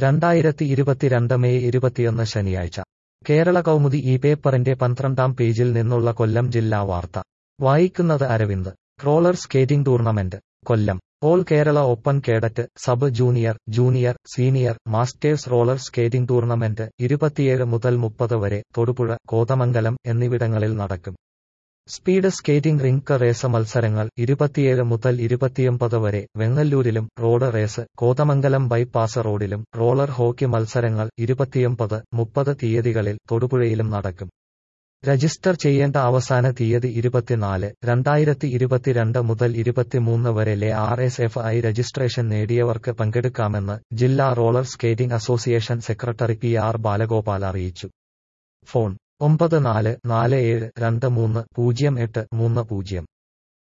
രണ്ടായിരത്തി ഇരുപത്തിരണ്ട് മെയ് ഇരുപത്തിയൊന്ന് ശനിയാഴ്ച കേരള കൗമുദി ഈ പേപ്പറിന്റെ പന്ത്രണ്ടാം പേജിൽ നിന്നുള്ള കൊല്ലം ജില്ലാ വാർത്ത വായിക്കുന്നത് Aravind roller skating tournament Kollam all Kerala open cadet sub junior junior senior masters roller skating tournament ഇരുപത്തിയേഴ് മുതൽ മുപ്പത് വരെ തൊടുപുഴ കോതമംഗലം എന്നിവിടങ്ങളിൽ നടക്കും സ്പീഡ് സ്കേറ്റിംഗ് റിങ്ക് റേസ് മത്സരങ്ങൾ ഇരുപത്തിയേഴ് മുതൽ ഇരുപത്തിയൊമ്പത് വരെ വെങ്ങല്ലൂരിലും റോഡ് റേസ് കോതമംഗലം ബൈപ്പാസ് റോഡിലും റോളർ ഹോക്കി മത്സരങ്ങൾ ഇരുപത്തിയൊമ്പത് മുപ്പത് തീയതികളിൽ തൊടുപുഴയിലും നടക്കും രജിസ്റ്റർ ചെയ്യേണ്ട അവസാന തീയതി ഇരുപത്തിനാല് രണ്ടായിരത്തി ഇരുപത്തിരണ്ട് മുതൽ ഇരുപത്തിമൂന്ന് വരെ R S F I registration നേടിയവർക്ക് പങ്കെടുക്കാമെന്ന് ജില്ലാ roller skating association secretary P R Balagopal അറിയിച്ചു ഫോൺ ഒമ്പത് നാല് നാല് ഏഴ് രണ്ട് മൂന്ന് പൂജ്യം എട്ട് മൂന്ന് പൂജ്യം